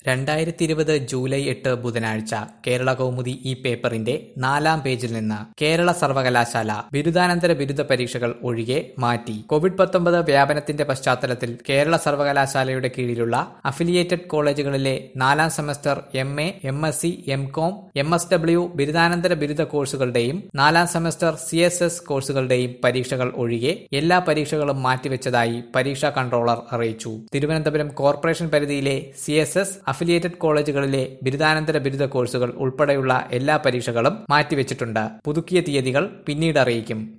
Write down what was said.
രണ്ടായിരത്തി ഇരുപത് ജൂലൈ എട്ട് ബുധനാഴ്ച കേരള കൗമുദി ഈ പേപ്പറിന്റെ നാലാം പേജിൽ നിന്ന് കേരള സർവകലാശാല ബിരുദാനന്തര ബിരുദ പരീക്ഷകൾ ഒഴികെ മാറ്റി കോവിഡ് പത്തൊമ്പത് വ്യാപനത്തിന്റെ പശ്ചാത്തലത്തിൽ കേരള സർവകലാശാലയുടെ കീഴിലുള്ള അഫിലിയേറ്റഡ് കോളേജുകളിലെ നാലാം semester M A M S C M Com M S W ബിരുദാനന്തര ബിരുദ കോഴ്സുകളുടെയും നാലാം സെമസ്റ്റർ സി എസ് എസ് കോഴ്സുകളുടെയും പരീക്ഷകൾ ഒഴികെ എല്ലാ പരീക്ഷകളും മാറ്റിവെച്ചതായി പരീക്ഷാ കൺട്രോളർ അറിയിച്ചു തിരുവനന്തപുരം കോർപ്പറേഷൻ പരിധിയിലെ സി എസ് എസ് അഫിലിയേറ്റഡ് കോളേജുകളിലെ ബിരുദാനന്തര ബിരുദ കോഴ്സുകൾ ഉൾപ്പെടെയുള്ള എല്ലാ പരീക്ഷകളും മാറ്റിവെച്ചിട്ടുണ്ട് പുതുക്കിയ തീയതികൾ പിന്നീട് അറിയിക്കും